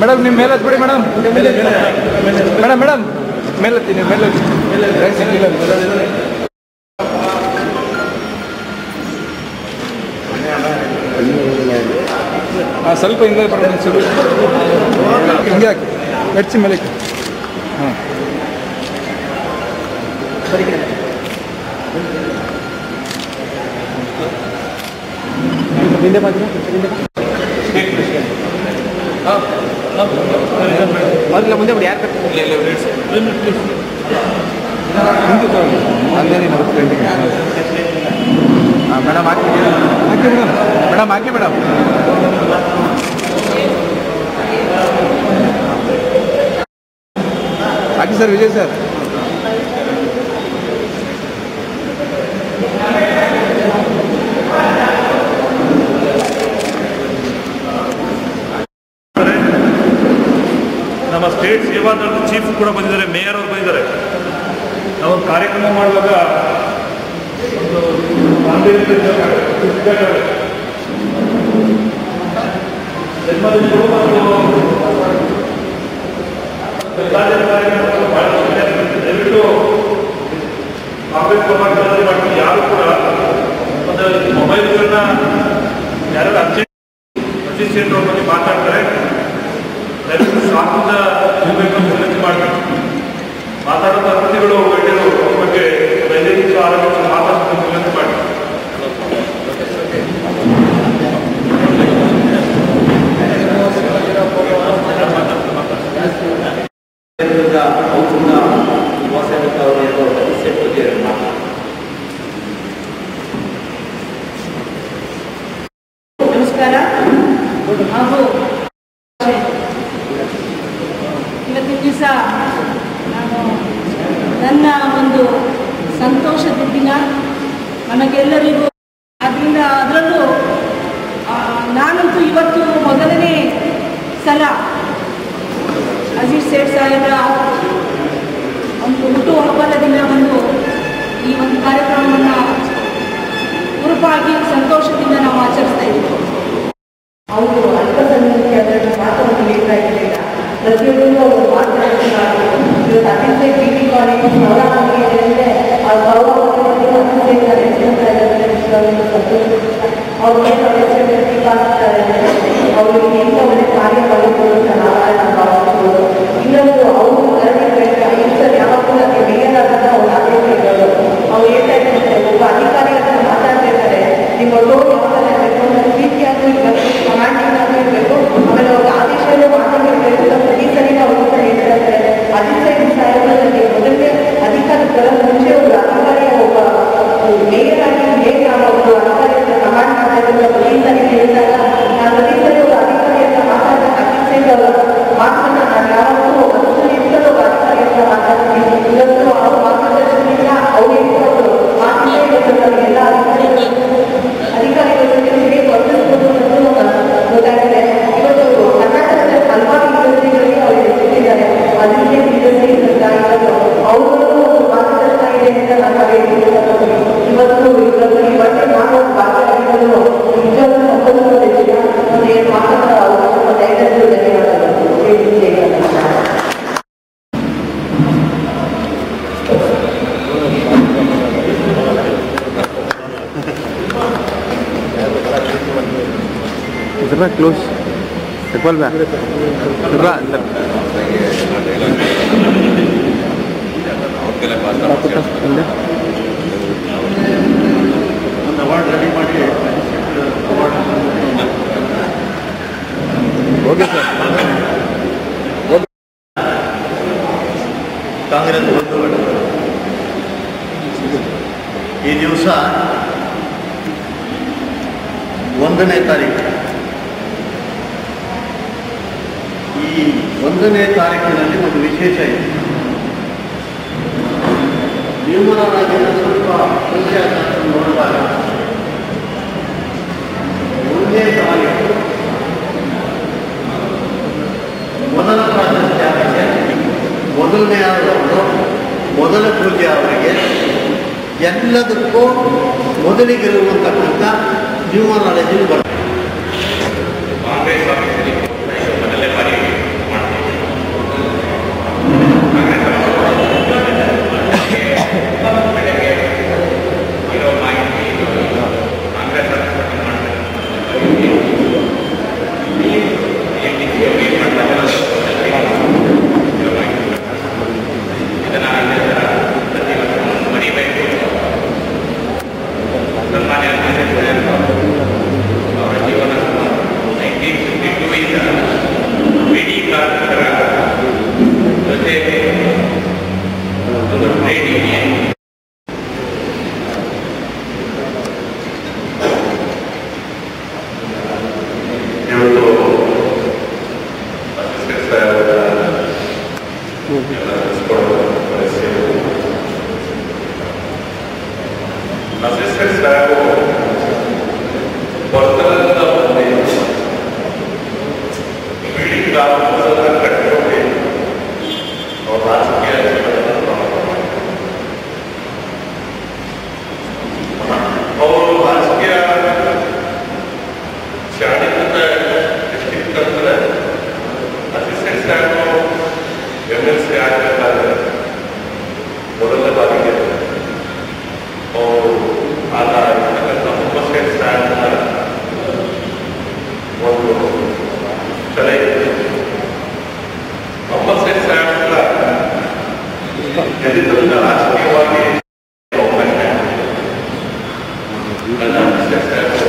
Madam ನಿಮ್ಮ ಮೇಲೆ ಹತ್ಬಿಡಿ madam madam madam ಮೇಲೆ ಹತ್ತಿ ನೀವು ಮೇಲೆ ಹತ್ತಿ. Right side ಇಲ್ಲ. ಹಾಂ ಸ್ವಲ್ಪ ಹಿಂದೆ ಬರೋಣ ಸ್ವಲ್ಪ ಹಿಂಗೆ ಹಾಕಿ ಹೆಚ್ಚಿ ಮೇಲೆ ಹಾಕಿ. ಹಾಂ ಹಿಂದೆ ಮಾತ್ರ ಮೊದಲ ಮುಂದೆ ಬಿಡಿ ಯಾರು ಹಿಂದೆ ತಗೊಳ್ಳಿ ಅಲ್ಲೇ ನೀನು ಅವ್ರ ಫ್ರೆಂಡಿಗೆ ಹಾಂ ಮೇಡಮ್ ಹಾಕಿ ಹಾಕಿ ಮೇಡಮ್ ಮೇಡಮ್ ಹಾಕಿ ಮೇಡಮ್ ಹಾಕಿ ಸರ್ ವಿಜಯ್ ಸರ್ ನಮ್ಮ ಸ್ಟೇಟ್ ಸೇವಾದಳದ ಚೀಫ್ ಕೂಡ ಬಂದಿದ್ದಾರೆ ಮೇಯರ್ ಅವರು ಬಂದಿದ್ದಾರೆ ನಾವು ಒಂದು ಕಾರ್ಯಕ್ರಮ ಮಾಡುವಾಗ ಒಂದು ಗಾಂಧಿ ಜನ್ಮದಿನಗಳು ಮತ್ತು ಬೆಲ್ಲಾದಿನ ಕಾರ್ಯಕ್ರಮಗಳು ಬಹಳ ಮುಖ್ಯ. ದಯವಿಟ್ಟು ಕಾಂಗ್ರೆಸ್ ಸಮಾಜದಲ್ಲಿ ಮಾಡ್ಕೊಂಡು ಯಾರು ಕೂಡ ಒಂದು ಮೊಬೈಲ್ಗಳನ್ನ ಯಾರು ಅರ್ಜೆಂಟ್ ಅಸಿಸ್ಟೆಂಟ್ ಅವ್ರ ಬಗ್ಗೆ ಮಾತಾಡ್ತಾರೆ ದಯವಿಟ್ಟು ಶಾಂತ ಇರಬೇಕು ಅಂತ ವಿನಂತಿ ಮಾಡ್ತಾರೆ ಮಾತಾಡೋ ಅತಿಥಿಗಳು ವೈದ್ಯರು ಅವ್ರ ಬಗ್ಗೆ ದಯವಿಟ್ಟು ಆರೋಗ್ಯ ಮಾತಾಡಬೇಕು ವಿನಂತಿ ಮಾಡಿ ಔಷಧ ವಾಸವಿದ್ದವರೆಲ್ಲರೂ ಸೆಟ್ಟಿಗೆ ನಮಸ್ಕಾರ ಹಾಗೂ ಇವತ್ತಿನ ದಿವಸ ನಾನು ನನ್ನ ಒಂದು ಸಂತೋಷದ ದಿನ ನಮಗೆಲ್ಲರಿಗೂ ಅದರಿಂದ ಅದರಲ್ಲೂ ಆ, ನಾನಂತೂ ಇವತ್ತು ಮೊದಲನೇ ಸಲ ಅಜೀರ್ ಸೇಠ್ ಸಾಹೇಬರ ಒಂದು ಹುಟ್ಟುಹಬ್ಬದ ದಿನ ಒಂದು ಈ ಒಂದು ಕಾರ್ಯಕ್ರಮವನ್ನು ಗುರುಪಾಗಿ ಸಂತೋಷದಿಂದ ನಾವು ಆಚರಿಸ್ತಾ ಇದ್ದೀವಿ ಅವರು ಅಲ್ಪಸಂಖ್ಯಾತರ ಮಾತನ್ನು ಹೇಳ್ತಾ ಇರಲಿಲ್ಲ ಪ್ರತಿಯೊಬ್ಬರು ಅವರು ಮಾತನಾಡುತ್ತಾರೆ ಇವತ್ತು ಅತಿಥಿ ಬಿ ಟಿ ಕಾಲೇಜ್ ಗೌರವ ಇದೆ ಆ ಗೌರವವಾಗಿ ಅತಿಥಿ ನಡೆಸ್ತಾ ಇದ್ದಾರೆ ನಿಜವಾಗ್ಲೂ ಸಂತೋಷ ಅವ್ರ ಮೇಲೆ ಅವಶ್ಯ ಪ್ರತಿಪಾದಿಸ್ತಾರೆ ಅವರು ಹೆಂಗೆ ಒಳ್ಳೆ ಕಾರ್ಯ ಮಾಡಿಕೊಂಡು ಅಂತ ನಾವೆಲ್ಲ ನಾವು ಭಾವಿಸ್ಬೋದು ಇನ್ನೊಂದು ಅವರು ಗರಡಿ ಬೆಟ್ಟ ಈ ಸರ್ ಯಾವಾಗಲೂ ನನಗೆ ಮೇಯರ್ ಆದಾಗ ಅವ್ರು ಆದೇಶ ಇರೋದು ಅವ್ರು ಹೇಳ್ತಾ ಇರ್ತಾರೆ ಒಬ್ಬ ಅಧಿಕಾರಿ ಹತ್ರ ಮಾತಾಡ್ತಾ ಇರ್ತಾರೆ ನಿಮ್ಮ ಟೋನ್ ಯಾವ ಥರ ಇರಬೇಕು ನನ್ನ ಪ್ರೀತಿಯಾಗೂ ಇರಬೇಕು ಕಮಾಂಡಿಂಗ್ ಆಗೂ ಇರಬೇಕು ಆಮೇಲೆ ಅವ್ರ ಆದೇಶವೇ ಮಾತಾಡಿರ್ಬೇಕು ಅಂತ ಪ್ರತಿ ಸರಿ ನಾವು ಅಂತ ಹೇಳ್ತಾ ಇರ್ತಾರೆ ಅಧಿಕಾರಿ ಸಾಹೇಬರಲ್ಲಿ ಮೊದಲನೇ ಅಧಿಕಾರಿ ಬರೋ ಮುಂಚೆ ಒಬ್ಬ ಅಧಿಕಾರಿಯ ಒಬ್ಬ ಮೇಯರ್ ಆಗಿ ಹೇಗೆ ನಾವು ಒಬ್ಬ ಅಧಿಕಾರಿ ಹತ್ರ ಕಮಾಂಡ್ ಮಾಡ್ತಾ ಇದ್ದೀವಿ ಪ್ರತಿ ಸರಿ ಹೇಳಿದಾಗ ನಾನು ಪ್ರತಿ ಸರಿ ಒಬ್ಬ ಅಧಿಕಾರಿ ಹತ್ರ ಮಾತಾಡಿದಾಗ ಅಧಿಕಾರಿ ಅವರ ಮಾತನ್ನ ನಾನು ಯಾವತ್ತೂ ಒಂದು ನಿಮಿಷದ ಒಬ್ಬ ಅಧಿಕಾರಿ ಹತ್ರ ಮಾತಾಡ್ತೀನಿ ಇವತ್ತು ಅವ್ರ ಮಾರ್ಗದರ್ಶನದಿಂದ ಅವ್ರು ಹೇಳ್ಕೊಟ್ಟು ಮಾತನ್ನೇ ಇವತ್ತು ನಮಗೆಲ್ಲ ಅಧಿಕಾರಿಗಳು ಅಧಿಕಾರಿಗಳು ಹೇಗೆ ವರ್ತಿಸ್ಬೋದು ಅನ್ನೋದು ಗೊತ್ತಾಗಿದೆ ಇವತ್ತು ಕರ್ನಾಟಕದ ಹಲವಾರು ಯೂನಿವರ್ಸಿಟಿಗಳಿಗೆ ಅವರು ಹೆಸರಿದ್ದಾರೆ ಅದಕ್ಕೆ ಯೂನಿವರ್ಸಿಟಿ ಅಂತ ಇವತ್ತು ಅವ್ರಿಗೂ ಒಂದು ಮಾರ್ಗದರ್ಶನ ಇದೆ ಅಂತ ನಾನು ಹೇಳ್ತೀನಿ ಇವತ್ತು ಇವತ್ತು ಇವತ್ತೇ ನಾನು ಒಂದು ಭಾಗವಾಗಿರೋದು ನಿಜವಾಗ್ಲೂ ಸಂತೋಷದ ವಿಷಯ ಒಂದು ಏನು ಮಾತಾಡೋ ಅವಕಾಶ ದಯವಿಟ್ಟು ಧನ್ಯವಾದಗಳು ಹೇಳ್ತೀನಿ ಇದ್ರ ಕ್ಲೋಸ್ ಇಕ್ಬಲ್ ಬ್ಯಾ ಇದ್ರ ಅಂದರ್ ಹಿಂದೆ ಒಂದು ಅವಾರ್ಡ್ ರೆಡಿ ಮಾಡಿ ಓಕೆ ಸರ್ ಕಾಂಗ್ರೆಸ್ ಬಂಧುಗಳು ಈ ದಿವಸ ಒಂದನೇ ತಾರೀಕು ಈ ಒಂದನೇ ತಾರೀಕಿನಲ್ಲಿ ಒಂದು ವಿಶೇಷ ಇದೆ ಭೀಮರಾಜನ ಸ್ವಲ್ಪ ಇತಿಹಾಸ ನೋಡಿದಾಗ ಒಂದನೇ ತಾರೀಕು ಮೊದಲ ಪ್ರಾಶಸ್ತ್ಯ ಅವರಿಗೆ ಮೊದಲನೇ ಆದವರು ಮೊದಲ ಪೂಜೆ ಅವರಿಗೆ ಎಲ್ಲದಕ್ಕೂ ಮೊದಲಿಗಿರುವಂತಕ್ಕಂಥ ನ್ಯೂಮರಾಲಜಿ ಬರ್ತದೆ ಕಾಂಗ್ರೆಸ್ ಆಫೀಸಲ್ಲಿ ಮೊದಲನೇ ಬಾರಿ ಒಂದು ಕಲೆ ಕಂಪಲ್ಸರಿ ಸಾಹೇಬ್ರ ದಲಿತರನ್ನ ರಾಜಕೀಯವಾಗಿ ಅವಕಾಶ ನನ್ನ ಮಿಸ್ಟರ್ ಸಾಹೇಬರು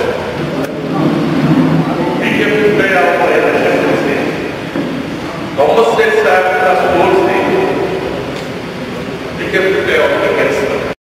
ಬಿಜೆಪಿ ಕೈ ಅವರ ಕಂಪಲ್ಸರಿ ಸಾಹೇಬ್ರ ಸ್ಪೋರ್ಟ್ಸ್